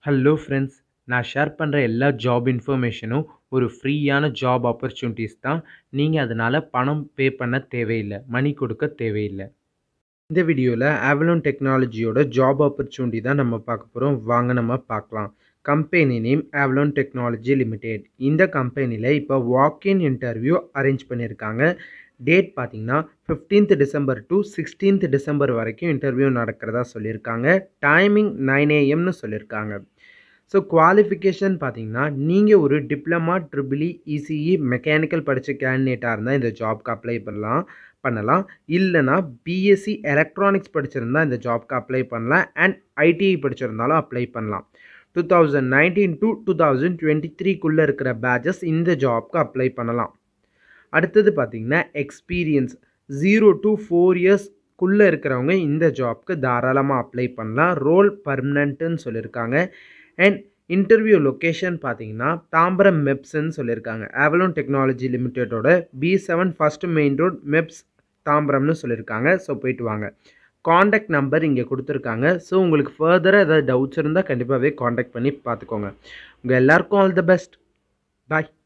hello friends நான் share பண்ணுற எல்லா ஜாப் இன்ஃபர்மேஷனும் ஒரு ஃப்ரீயான ஜாப் ஆப்பர்ச்சுனிட்டிஸ் தான் நீங்கள் அதனால் பணம் பே பண்ண தேவையில்லை மணி கொடுக்க தேவையில்லை இந்த வீடியோவில் ஆவலோன் டெக்னாலஜியோட ஜாப் ஆப்பர்ச்சுனிட்டி தான் நம்ம பார்க்க போகிறோம் வாங்க நம்ம பார்க்கலாம் company name Avalon technology limited இந்த கம்பெனியில் இப்போ வாக்இன் இன்டர்வியூ அரேஞ்ச் பண்ணியிருக்காங்க டேட் பார்த்தீங்கன்னா fifteenth December to sixteenth December வரைக்கும் இன்டர்வியூ நடக்கிறதா சொல்லியிருக்காங்க டைமிங் நைன் ஏஎம்னு சொல்லியிருக்காங்க ஸோ குவாலிஃபிகேஷன் பார்த்தீங்கன்னா நீங்கள் ஒரு டிப்ளமா ட்ரிபிளி இசிஇ மெக்கானிக்கல் படித்த கேண்டிடேட்டாக இருந்தால் இந்த ஜாப்க்கு அப்ளை பண்ணலாம் பண்ணலாம் இல்லைனா பிஎஸ்சி எலக்ட்ரானிக்ஸ் படிச்சிருந்தா இந்த ஜாப்க்கு அப்ளை பண்ணலாம் அண்ட் ஐடிஐ படிச்சிருந்தாலும் அப்ளை பண்ணலாம் two thousand nineteen to two thousand twenty த்ரீக்குள்ளே இருக்கிற பேட்சஸ் இந்த ஜாப்க்கு அப்ளை பண்ணலாம் அடுத்தது பார்த்திங்கன்னா எக்ஸ்பீரியன்ஸ் ஜீரோ டு ஃபோர் இயர்ஸ்க்குள்ளே இருக்கிறவங்க இந்த ஜாப்க்கு தாராளமாக அப்ளை பண்ணலாம் ரோல் பர்மனண்ட்டுன்னு சொல்லியிருக்காங்க அண்ட் இன்டர்வியூ லொக்கேஷன் பார்த்தீங்கன்னா தாம்பரம் மெப்ஸ்ன்னு சொல்லியிருக்காங்க ஆவலோன் டெக்னாலஜி லிமிட்டடோட B seven first main road MEPZ தாம்பரம்னு சொல்லியிருக்காங்க ஸோ போயிட்டு வாங்க காண்டாக்ட் நம்பர் இங்கே கொடுத்துருக்காங்க ஸோ உங்களுக்கு ஃபர்தராக ஏதாவது டவுட்ஸ் இருந்தால் கண்டிப்பாகவே காண்டாக்ட் பண்ணி பார்த்துக்கோங்க உங்கள் எல்லாருக்கும் ஆல் த பெஸ்ட் பாய்